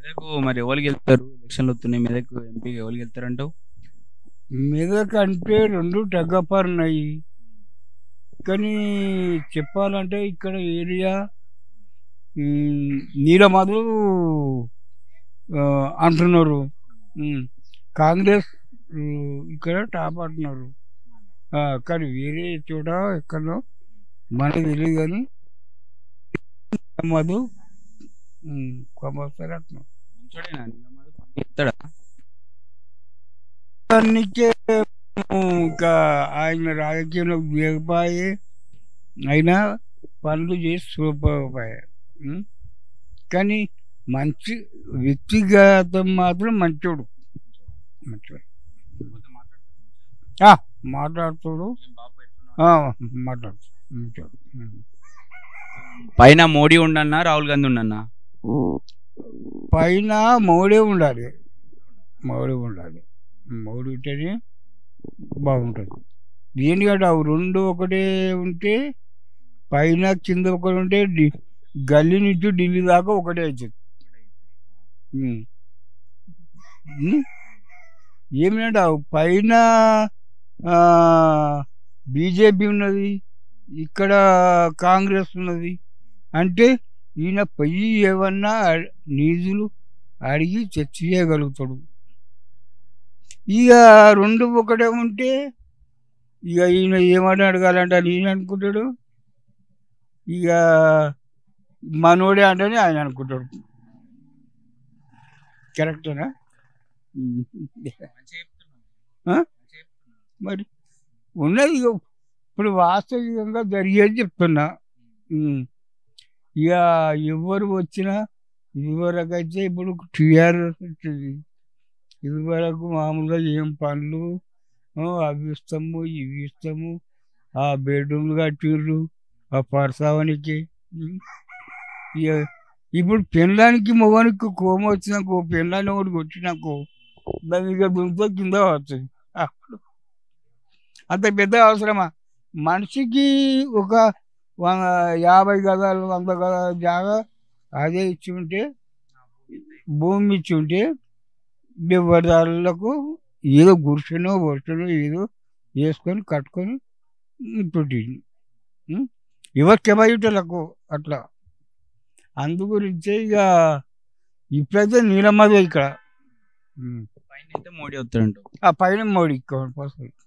మెదకు మరి ఎవరికి వెళ్తారు ఎలక్షన్లు వస్తున్నాయి మెదక్ ఎంపీ ఎవరికి వెళ్తారంటావు మెదక్ అంటే రెండు టగ్గపరున్నాయి కానీ చెప్పాలంటే ఇక్కడ ఏరియా మ్, నీలమధు ఆ, అంటున్నారు మ్, కాంగ్రెస్ ఉ, ఇక్కడ టాప్ అంటున్నారు ఆ, కానీ వేరే చోట ఎక్కడో మనకు తెలియదు కానీ మధు కంపల్సరీ అంటున్నారు మంచోడేనా నీలమధు పని చేస్తాడా దానికే ఇంకా ఆయన రాజకీయంలో దిగపాయే అయినా పనులు చేసి చూపకపోయే ఉం? కానీ మంచి వ్యక్తిగతం మాత్రం మంచోడు మంచోడు ఆ, మాట్లాడుతాడు ఆ, మాట్లాడుతాడు మంచోడు ఉం. పైన మోడీ ఉండన్నా రాహుల్ గాంధీ ఉండన్నా పైన మోడే ఉండాలి మోడే ఉండాలి మోడీ ఉంటేనే బాగుంటుంది ఎందుకంటే అవి రెండు ఒకటే ఉంటే పైన కింద ఒకటి ఉంటే డి- గల్లీ నుంచి ఢిల్లీ దాకా ఒకటే అవుతుంది ఉం. ఉం? ఏమిటంటే అవి పైన బీజేపీ ఉన్నది ఇక్కడ కాంగ్రెస్ ఉన్నది అంటే ఈయన పొయ్యి ఏమన్నా అ- నిధులు అడిగి తెచ్చియగలుగుతాడు ఇక రెండు ఒకటే ఉంటే ఇక ఈయన ఏమని అడగాలంటే అని ఈయన అనుకుంటాడు ఇక మనోడే అంటేనే ఆయన అనుకుంటాడు కరెక్టేనా ఆ? మరి ఉన్నది ఇక ఇప్పుడు వాస్తవికంగా జరిగేది చెప్తున్నా ఉం. ఇక ఎవరు వచ్చినా ఇదివరకు అయితే ఇప్పుడు టీఆర్ఎస్ వచ్చింది ఇదివరకు మామూలుగా ఏం పనులు ఆ, అవి ఇస్తాము ఇవి ఇస్తాము ఆ బెడ్రూమ్లు కట్టిర్రు ఆ పరసావానికి ఉం. ఇక ఇప్పుడు పెళ్ళానికి మొగానికి కోమ వచ్చినాకో పెళ్ళాన్ని ఒకటి కొట్టినాకో దాని ఇక దుంతో కింద వస్తుంది అప్పుడు అంత పెద్ద అవసరమా మనిషికి ఒక వ- యాభై గదాలు వంద గదాల జాగా అదే ఇచ్చి ఉంటే భూమి ఇచ్చి ఉంటే ఎవరిదారులకు ఏదో గుర్షనో వర్షనో ఏదో వేసుకొని కట్టుకొని ఉంటుంది ఎవరికి బయటలకు అట్లా అందు గురించే ఇక ఇప్పుడైతే నీలమ్మదే ఇక్కడ ఉం. పైన అయితే మోడీ వస్తాడంటావు ఆ పైన మోడీ కంపల్సరీ